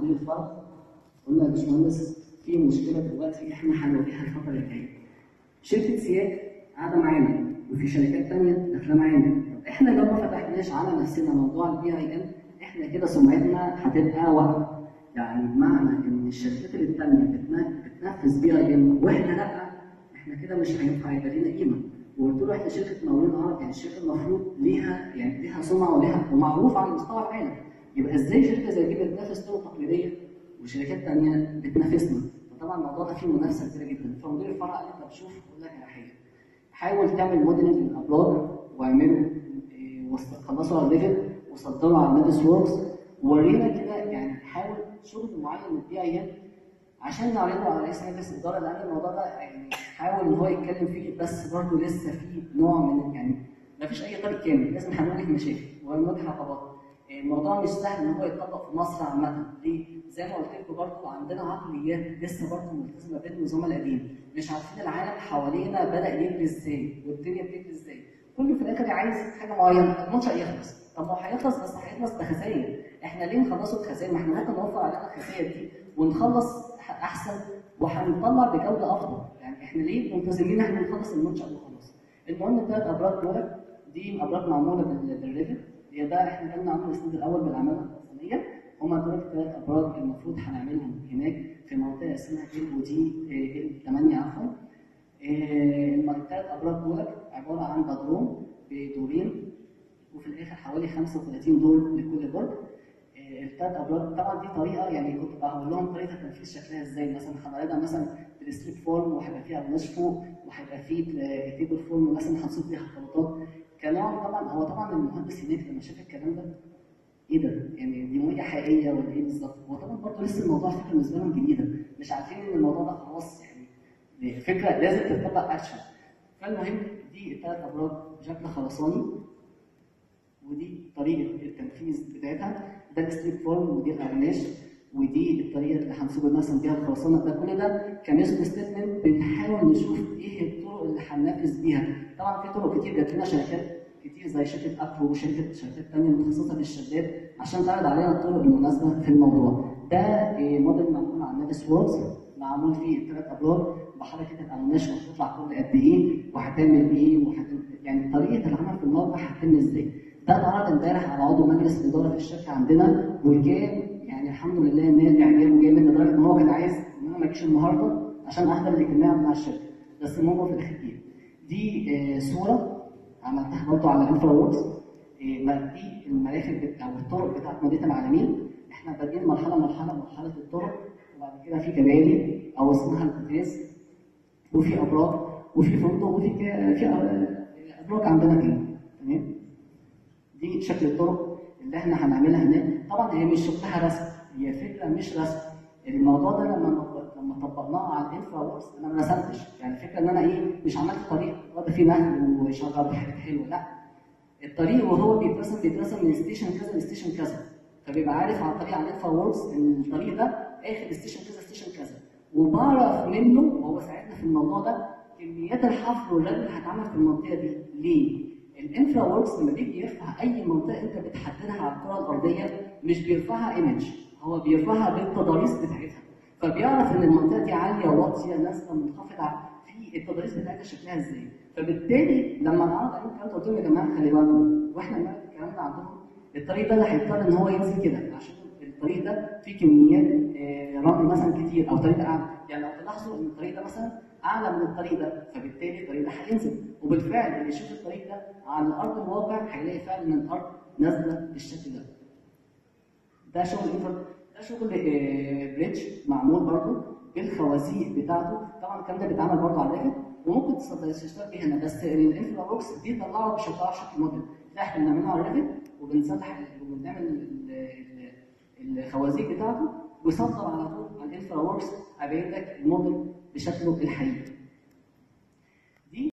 مدير الفرع قلنا يا باشمهندس في مشكله دلوقتي احنا هنواجهها الفتره اللي جايه. شركه سياج قاعده معانا وفي شركات ثانيه داخله معانا، طب احنا لو ما فتحناش على نفسنا موضوع البي اي ان احنا كده سمعتنا هتبقى واقعه. يعني بمعنى ان الشركات اللي الثانيه بتنفذ بي اي ان واحنا لا احنا كده مش هينفع يبقى لينا قيمه. وقلت له احنا شركه مقاولين عرب يعني الشركه المفروض ليها يعني ليها سمعه وليها ومعروفه على مستوى العالم. يبقى ازاي شركه زي دي بتنافس طرق تقليديه وشركات ثانيه بتنافسنا فطبعا الموضوع ده فيه منافسه كبيره جدا فمدير الفرع قال لي طب شوف اقول لك على حاجه حاول تعمل موديلنج للابراج واعملوا إيه، خلصوا على الليفل وصدروا على نادس ووركس وورينا كده يعني حاول شغل معين من البي اي ان عشان نعرضه على رئيس مجلس الاداره لان الموضوع ده يعني حاول ان هو يتكلم فيه بس برضه لسه في نوع من يعني ما فيش اي طريق كامل لازم هنواجه مشاكل وهنواجه عقبات الموضوع مش سهل ان هو يتطبق في مصر عامه ليه؟ زي ما قلت لكم برضه عندنا عقليات لسه برضه ملتزمه بالنظام القديم مش عارفين العالم حوالينا بدا يجري ازاي والدنيا بتجري ازاي كله في الاخر عايز حاجه معينه المنشا يخلص طب ما هو هيخلص بس هيخلص بخسائر احنا ليه نخلصه بخسائر ما احنا ممكن نوفر علينا الخسائر دي ونخلص احسن وهنطلع بجوده افضل يعني احنا ليه ملتزمين احنا نخلص المنشا وخلاص المهم الثلاث ابراج دول دي ابراج معموله بالريفت هي ده احنا كنا عاملين السند الاول بالعماله الرسميه هم دول الثلاث ابراج المفروض هنعملهم هناك في منطقه اسمها ال ودي ال 8 عفوا الثلاث ابراج دول عباره عن بدروم بدورين وفي الاخر حوالي 35 دور لكل برج الثلاث ابراج طبعا دي طريقه يعني كنت بقول لهم طريقه التنفيذ شكلها ازاي مثلا هنعرضها مثلا بالستريت فورم وهيبقى فيها قماش فوق وهيبقى فيه تيبل فورم مثلا هنصب فيها خطوطات كنوع طبعا هو طبعا المهندس هناك لما شاف الكلام ده ايه ده؟ يعني دي ميه حقيقيه ولا ايه بالظبط؟ هو طبعا برضه لسه الموضوع فكره بالنسبه لهم جديده مش عارفين ان الموضوع ده خلاص يعني فكره لازم تتطبق اكشن فالمهم دي الثلاث ابراج بشكل خرساني ودي طريقه التنفيذ بتاعتها ده الستريت فورم ودي الاغناش ودي الطريقه اللي هنصب مثلا بيها الخرسانه ده كل ده كميزو ستيتمنت بنحاول نشوف ايه الطرق اللي هننفذ بيها طبعا في طرق كتير جات لنا شركات كتير زي شركه اكرو وشركه شركات ثانيه متخصصه في الشداد عشان تعرض علينا الطرق المناسبه في الموضوع ده موديل معمول على نادس ووركس معمول فيه ثلاث ابراج بحركه الاغناش وهتطلع كل قد ايه وهتعمل ايه وهتعمل يعني طريقه العمل في الموقع هتتم ازاي ده اتعرض امبارح على عضو مجلس الاداره في الشركه عندنا وكان يعني الحمد لله نال اعجابه جامد لدرجه ان هو كان عايز ان انا ما اجيش النهارده عشان احضر الاجتماع بتاع الشركه بس الموضوع في الاخر جه دي آه صوره عملتها برضه على انفرا ووركس آه دي المرافق او الطرق بتاعت مدينه العالمين احنا بادئين مرحله مرحله مرحله الطرق وبعد كده في كباري او اسمها القطاس وفي ابراج وفي فندق وفي في ابراج عندنا كده تمام دي شكل الطرق اللي احنا هنعملها هناك طبعا هي مش شكلها رسم هي فكره مش رسم الموضوع ده لما لما طبقناه على الانفرا ووركس انا ما رسمتش يعني الفكره ان انا ايه مش عملت طريق ده فيه نهر وشجر وحاجات حلوه لا الطريق وهو بيترسم بيترسم من ستيشن كذا لستيشن كذا فبيبقى عارف عن طريق على الانفرا ووركس ان الطريق ده اخر ستيشن كذا ستيشن كذا وبعرف منه وهو ساعدنا في الموضوع ده كميات الحفر والرد اللي هتعمل في المنطقه دي ليه؟ الانفرا ووركس لما بيجي يرفع اي منطقه انت بتحددها على الكره الارضيه مش بيرفعها ايمج هو بيرفعها بالتضاريس بتاعتها فبيعرف ان المنطقه دي عاليه واطيه نازله منخفضه في التضاريس بتاعتها شكلها ازاي فبالتالي لما انا عرض عليهم الكلام ده قلت لهم يا جماعه خلي بالكم واحنا بنعمل الكلام ده عندهم الطريق ده اللي هيضطر ان هو ينزل كده عشان الطريق ده فيه كميات رمل مثلا كتير او طريق اعلى يعني لو تلاحظوا ان الطريق ده مثلا اعلى من الطريق ده فبالتالي الطريق ده هينزل وبالفعل اللي يشوف الطريق ده على ارض الواقع هيلاقي فعلا ان الارض نازله بالشكل ده ده شغل ده شغل بريدج معمول برضه بالخوازيق بتاعته طبعا الكلام ده بيتعمل برضه على الريفت وممكن تشتغل بيه هنا بس الانفرا بوكس دي طلعوا بشكلها بشكل موديل لا احنا بنعمله على الريفت وبنصلح وبنعمل الخوازيق بتاعته ويصدر على طول على الانفرا ووركس ابين لك الموديل بشكله الحقيقي